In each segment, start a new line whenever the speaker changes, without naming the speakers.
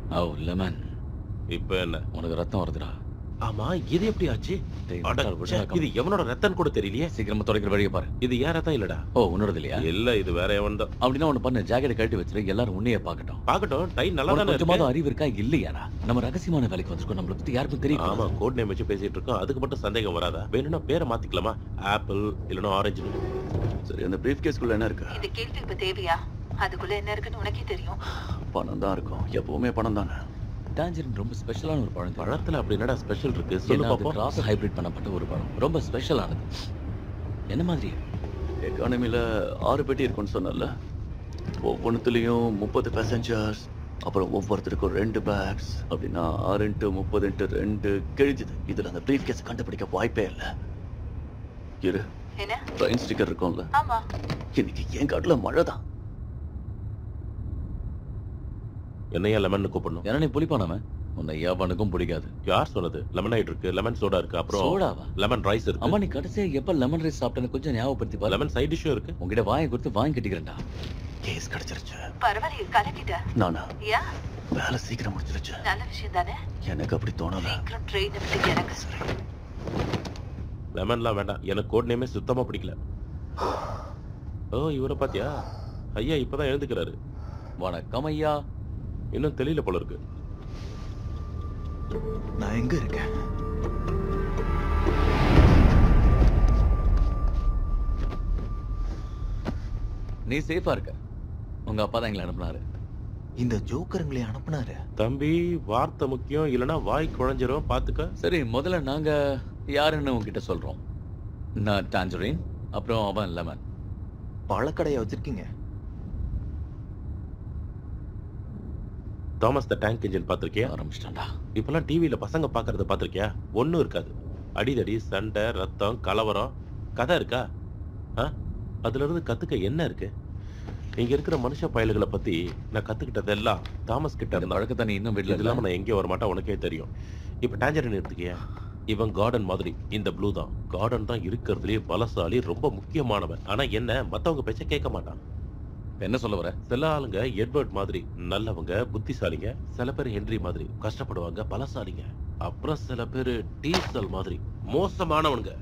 ஓ lemon
இப்ப என்ன
உனக்கு ரத்தம் வருதுடா
ஆமா இது எப்படி ஆச்சு
டேய்,
அட,
முட்டாள்,
ச்சே,
விடுடா,
இது எவனோட ரத்தம் கூட தெரியலையே
சீக்கிரமா துடைக்கிற வழியை பாரு
இது யார் ரத்தம் இல்லடா
ஓ உன்னோடது இல்லையா
இல்ல இது வேற எவன் தான்
அப்படின்னா ஒண்ணு பண்ணு ஜாக்கெட் கழட்டி வச்சிரு எல்லாரும் உன்னையே பார்க்கட்டும்
பாக்கட்டும் டை நல்லா
உனக்கு
தானே
கொஞ்சமாவது
இருக்கு
அறிவு இருக்கா இல்லையாடா நம்ம ரகசியமான வேலைக்கு வந்திருக்கோம் நம்மள பத்தி யாருக்கும் தெரியும்
ஆமா கோட் நேம் வச்சு பேசிட்டு இருக்கோம் அதுக்கு மட்டும் சந்தேகம் வராதா வேணும்னா பேரை மாத்திக்கலாமா ஆப்பிள் இல்லனா ஆரஞ்சு
சரி அந்த பிரீஃப் கேஸ்க்குள்ள என்ன இருக்கு
இந்த கேள்வி இப்ப தேவையா அதுக்குள்ள என்ன இருக்குன்னு உனக்கே தெரியும்
பணம் தான் இருக்கும் எப்பவுமே பணம் தானே டான்ஜரின் ரொம்ப ஸ்பெஷலான ஒரு பழம்
பழத்துல அப்படி என்னடா ஸ்பெஷல் இருக்கு சொல்லு
ஏன்னா அது
பாப்போம்
கிராஸ் ஹைபிரிட் பண்ணப்பட்ட ஒரு பழம் ரொம்ப ஸ்பெஷலானது என்ன மாதிரி எக்கானமில ஆறு பெட்டி இருக்கும்னு சொன்னல ஒவ்வொன்றுத்துலேயும் முப்பது பேசஞ்சர்ஸ் அப்புறம் ஒவ்வொருத்தருக்கும் ரெண்டு பேக்ஸ் அப்படின்னா ஆறு இன்ட்டு முப்பது இன்ட்டு ரெண்டு கிழிஞ்சுது இதுல அந்த ப்ரீஃப் கேஸ் கண்டுபிடிக்க வாய்ப்பே இல்லை இரு
என்ன
ட்ரெயின் ஸ்டிக்கர் இருக்கும்ல
ஆமா
இன்னைக்கு என் காட்டுல மழை தான்
என்னையா லெமன் கூப்பிடணும்
ஏன்னா நீ புளிப்பானவன் உன்னை யாவனுக்கும் பிடிக்காது
யார் சொன்னது லெமன் ஐட் இருக்கு லெமன் சோடா இருக்கு அப்புறம்
சோடாவா
லெமன் ரைஸ்
அம்மா
இருக்கு
நீ கடைசியா எப்ப லெமன் ரைஸ் சாப்பிட்டேன்னு கொஞ்சம் ஞாபகப்படுத்தி பாரு
லெமன் சைட் டிஷ்ஷும் இருக்கு
உங்ககிட்ட வாங்கி கொடுத்து வாங்கி கட்டிக்கிறேன்டா கேஸ் கிடைச்சிருச்சு
பரவாயில்லையே கலக்கிட்ட
நானா
யா
வேலை சீக்கிரம் முடிச்சிருச்சு
நல்ல விஷயம் தானே
எனக்கு அப்படி தோணல
சீக்கிரம் ட்ரெயின் விட்டு எனக்கு
லெமன்லாம் வேண்டாம் எனக்கு கோட் நேமே சுத்தமா பிடிக்கல ஓ இவரை பாத்தியா ஐயா இப்பதான் எழுந்துக்கிறாரு
வணக்கம் ஐயா
இன்னும் தெரியல போல இருக்கு
நான் எங்க இருக்கேன்
நீ சேஃபா இருக்க உங்க அப்பா தான் எங்களை அனுப்புனாரு
இந்த ஜோக்கருங்களை அனுப்புனாரு
தம்பி வார்த்தை முக்கியம் இல்லனா வாய் குழஞ்சிரும் பாத்துக்க
சரி முதல்ல நாங்க யாருன்னு உங்ககிட்ட சொல்றோம் நான் டான்ஜரின் அப்புறம் அவன் லெமன்
பழக்கடையை வச்சிருக்கீங்க
தாமஸ் த டேங்க் இன்ஜின் பாத்திருக்கியா
ஆரம்பிச்சிட்டான்டா
இப்பெல்லாம் டிவில பசங்க பாக்குறத பாத்திருக்கியா ஒண்ணும் இருக்காது அடிதடி சண்டை ரத்தம் கலவரம் கதை இருக்கா ஆ? அதுல இருந்து கத்துக்க என்ன இருக்கு இங்க இருக்கிற மனுஷ பயல்களை பத்தி நான் கத்துக்கிட்டதெல்லாம் தாமஸ் கிட்ட
இந்த
இருந்தா
பழக்கத்தை நீ இன்னும்
இது
வீட்டுல
இல்லாம நான் எங்கேயும் வர மாட்டேன் உனக்கே தெரியும் இப்ப டேஞ்சரின் எடுத்துக்கிய இவன் கார்டன் மாதிரி இந்த ப்ளூ தான் கார்டன் தான் இருக்கிறதுலயே பலசாலி ரொம்ப முக்கியமானவன் ஆனா என்ன மத்தவங்க பேச்ச கேட்க மாட்டான்
என்ன சொல்ல வர
சில ஆளுங்க எட்வர்ட் மாதிரி நல்லவங்க புத்திசாலிங்க சில பேர் ஹென்றி மாதிரி கஷ்டப்படுவாங்க பலசாலிங்க அப்புறம் சில பேர் டீசல் மாதிரி மோசமானவனுங்க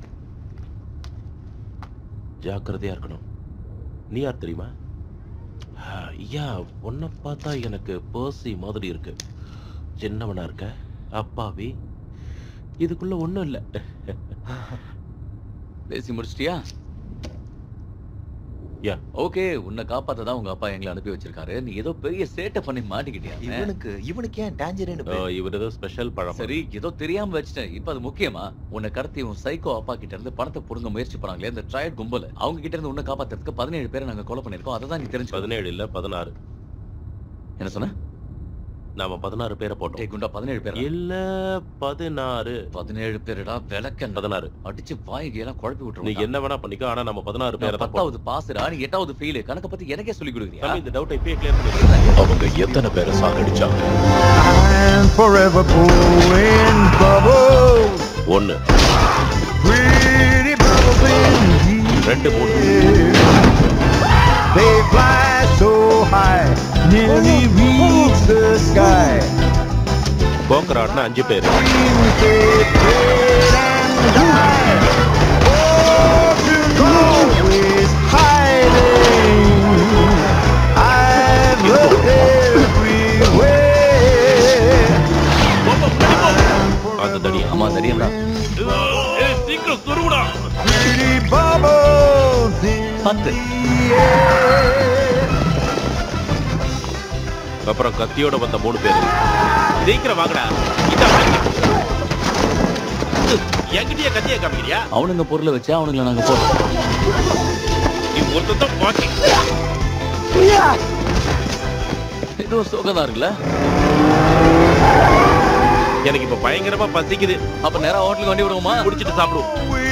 ஜாக்கிரதையா இருக்கணும் நீ யார் தெரியுமா ஐயா உன்னை பார்த்தா எனக்கு பர்சி மாதிரி இருக்கு சின்னவனா இருக்க அப்பாவி இதுக்குள்ள ஒண்ணும் இல்ல
பேசி முடிச்சிட்டியா
யா.
ஓகே உன்னை காப்பாத்த தான் உங்க அப்பா எங்களை அனுப்பி வச்சிருக்காரு நீ ஏதோ பெரிய சேட்டை பண்ணி மாட்டிக்கிட்டியா
இவனுக்கு இவனுக்கு ஏன் டாஞ்சரின்
அஹ், இவர் ஏதோ ஸ்பெஷல் பழம்
சரி ஏதோ தெரியாம வச்சிட்டேன் இப்ப அது முக்கியமா உன்னை கடத்தி உன் சைக்கோ அப்பா கிட்ட இருந்து பணத்தை புடுங்க முயற்சி பண்ணாங்களே இந்த ட்ரையட் கும்பல அவங்க கிட்ட இருந்து உன்னை காப்பாத்துறதுக்கு பதினேழு பேரை நாங்க கொலை பண்ணிருக்கோம் அதை தான் நீ தெரிஞ்சு
பதினேழு இல்ல பதினாறு
என்ன சொன்ன
நாம பதினாறு பேரை
டேய்
போட்டோம்
குண்டா பதினேழு பேர்
இல்ல பதினாறு
பதினேழு பேருடா விளக்க
பதினாறு
அடிச்சு வாய்க்கு எல்லாம் குழப்பி
நீ
விட்டுருவோம்
என்ன வேணா பண்ணிக்கோ ஆனா நம்ம பதினாறு பேரை தான் போட்டோம்
பத்தாவது பாசுடா நீ எட்டாவது ஃபெயிலு கணக்க பத்தி எனக்கே சொல்லி கொடுக்குறியா
தம்பி, இந்த டவுட்டை இப்பயே கிளியர் பண்ணி
அவங்க எத்தனை பேரை சாகடிச்சாங்க
I'm forever blowing bubbles.
ஒண்ணு
Pretty bubbles indeed.
ரெண்டு மூணு
They fly so high, nearly reach the sky.
கோக்கராட்னா அஞ்சு பேர்
Dreams they fade and die. Ocean's always hiding. I've looked everywhere.
அந்த தடியா
ஆமா தெரியும்டா
சீக்கிரம் சுருகுடா
Pretty bubbles in
பத்து
the air.
அப்புறம் கத்தியோட வந்த மூணு பேர் சீக்கிரம் வாங்கடா இந்தா வாங்கி. என்கிட்டயே கத்திய காமிக்கிறியா
அவனுங்க பொருளை வச்சு அவனுங்களை நாங்க போட்டோம்
நீ ஒருத்தன் வாங்கி
இதுவும் சோகதான் இருக்குல்ல
எனக்கு இப்ப பயங்கரமா பசிக்குது
அப்ப நேரா ஹோட்டலுக்கு வண்டி விடுவோமா
குடிச்சிட்டு சாப்பிடுவோம்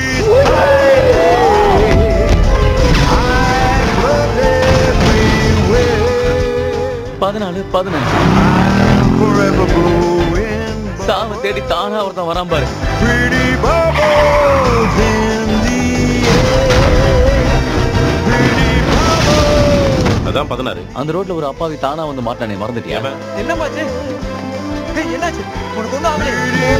பதினாலு பதினஞ்சு
Forever blowing
சாவை தேடி தானா ஒருத்தன் வரான் பாரு
pretty bubbles in the air. Pretty bubbles.
அதான் பதினாறு
அந்த ரோட்ல ஒரு அப்பாவி தானா வந்து மாட்டானே மறந்துட்டியா
ஏவன்
என்னமாச்சு ஏய், என்னாச்சு உனக்கு ஒண்ணும் ஆகலையே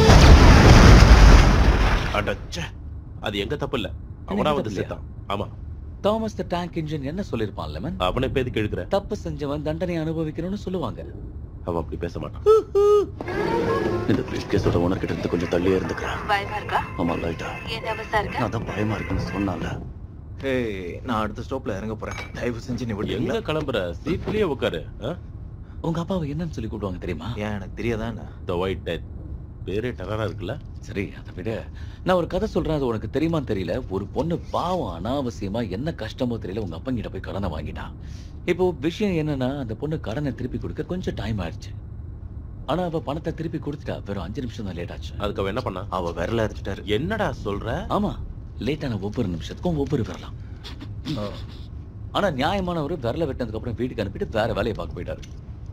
அடச்சே அது எங்க தப்பு இல்ல அவனா
எனக்கு
வந்து
தப்பு
செத்தான் ஆமா
தாமஸ் த டேங்க் இன்ஜின் என்ன சொல்லிருப்பான் லெமன்
அவனை இப்ப எதுக்கு எழுதுற
தப்பு செஞ்சவன் தண்டனை அனுபவிக்கணும்னு சொல்லுவாங்க
அவன் அப்படி பேச மாட்டான்
இந்த பிரீஃப் கேஸோட ஓனர் கிட்ட இருந்து கொஞ்சம் தள்ளியே இருந்துக்கிறேன்
பயமா இருக்கா
ஆமா லைட்டா
ஏன் நர்வஸா இருக்க
நான் தான் பயமா இருக்குன்னு சொன்னால
ஏய் நான் அடுத்த ஸ்டாப்ல இறங்க போறேன் தயவு செஞ்சு நீ
எங்க
விடுறீங்களா
கிளம்புற சீட்லயே உட்காரு
உங்க அப்பாவை என்னன்னு சொல்லி கூப்பிடுவாங்க தெரியுமா
ஏன் எனக்கு தெரியாதா என்ன
த ஒயிட் டெத் பேரே டெரரா இருக்குல்ல
சரி அதை விட நான் ஒரு கதை சொல்றேன் அது உனக்கு தெரியுமான்னு தெரியல ஒரு பொண்ணு பாவம் அனாவசியமா என்ன கஷ்டமோ தெரியல உங்க அப்பங்கிட்ட போய் கடனை வாங்கிட்டான் இப்போ விஷயம் என்னன்னா அந்த பொண்ணு கடனை திருப்பி கொடுக்க கொஞ்சம் டைம் ஆயிடுச்சு ஆனா அவ பணத்தை திருப்பி கொடுத்துட்டா வெறும் அஞ்சு நிமிஷம் தான் லேட் ஆச்சு
அதுக்கு அவன் என்ன பண்ணா
அவ விரல அடிச்சிட்டாரு
என்னடா சொல்ற
ஆமா லேட்டான ஒவ்வொரு நிமிஷத்துக்கும் ஒவ்வொரு விரலாம் ஆனா நியாயமானவர் விரல வெட்டினதுக்கு அப்புறம் வீட்டுக்கு அனுப்பிட்டு வேற வேலையை பார்க்க போயிட்டாரு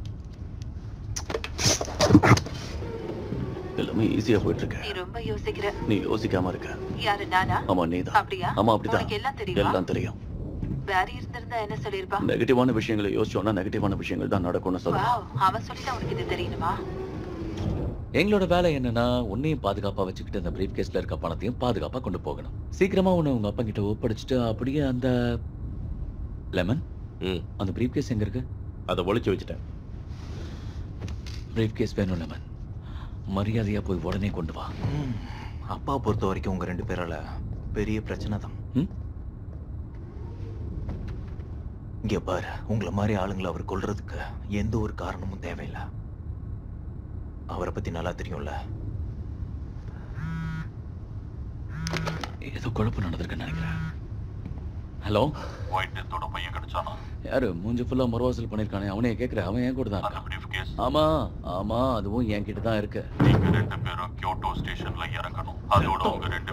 எல்லாமே ஈஸியா போயிட்டு இருக்கு
நீ ரொம்ப யோசிக்கிற
நீ யோசிக்காம இருக்க
யாரு நானா
ஆமா நீதான்
அப்படியா
ஆமா அப்படிதான்
உனக்கு எல்லாம் தெரியுமா
எல்லாம் தெரியும்
வேற இருந்திருந்தா என்ன சொல்லிருப்பா
நெகட்டிவான விஷயங்களை யோசிச்சோம்னா நெகட்டிவான விஷயங்கள் தான் நடக்கும்னு சொல்லலாம்
வாவ் அவன் சொல்லிதான் உனக்கு இது தெரியணுமா
எங்களோட வேலை என்னன்னா உன்னையும் பாதுகாப்பா வச்சுக்கிட்டு அந்த பிரீஃப் கேஸ்ல இருக்க பணத்தையும் பாதுகாப்பா கொண்டு போகணும் சீக்கிரமா உன்னை உங்க அப்பா கிட்ட ஒப்படைச்சிட்டு அப்படியே அந்த லெமன்
ம்
அந்த பிரீஃப் கேஸ் எங்க இருக்கு
அதை ஒளிச்சு வச்சுட்டேன்
பிரீஃப் கேஸ் வேணும் லெமன் மரியாதையா போய் உடனே கொண்டு வா
ம், அப்பா பொறுத்த வரைக்கும் உங்க ரெண்டு பேரால பெரிய பிரச்சனை தான்
ம்?
இங்க பாரு உங்களை மாதிரி ஆளுங்களை அவர் கொல்றதுக்கு எந்த ஒரு காரணமும் தேவையில்லை அவரை பத்தி நல்லா தெரியும்ல
ஏதோ குழப்பம் நடந்திருக்குன்னு நினைக்கிறேன் ஹலோ
ஒயிட் டெத்தோட பையன் கிடைச்சானா
யாரு மூஞ்சி ஃபுல்லா மறுவாசல் பண்ணிருக்கானே அவனே கேக்குற அவன் என் கூட தான்
அந்த
இருக்கான்
பிரீஃப் கேஸ்
ஆமா ஆமா அதுவும் என்கிட்ட தான் இருக்கு
நீங்க ரெண்டு பேரும் கியோட்டோ ஸ்டேஷன்ல இறங்கணும் அதோட உங்க ரெண்டு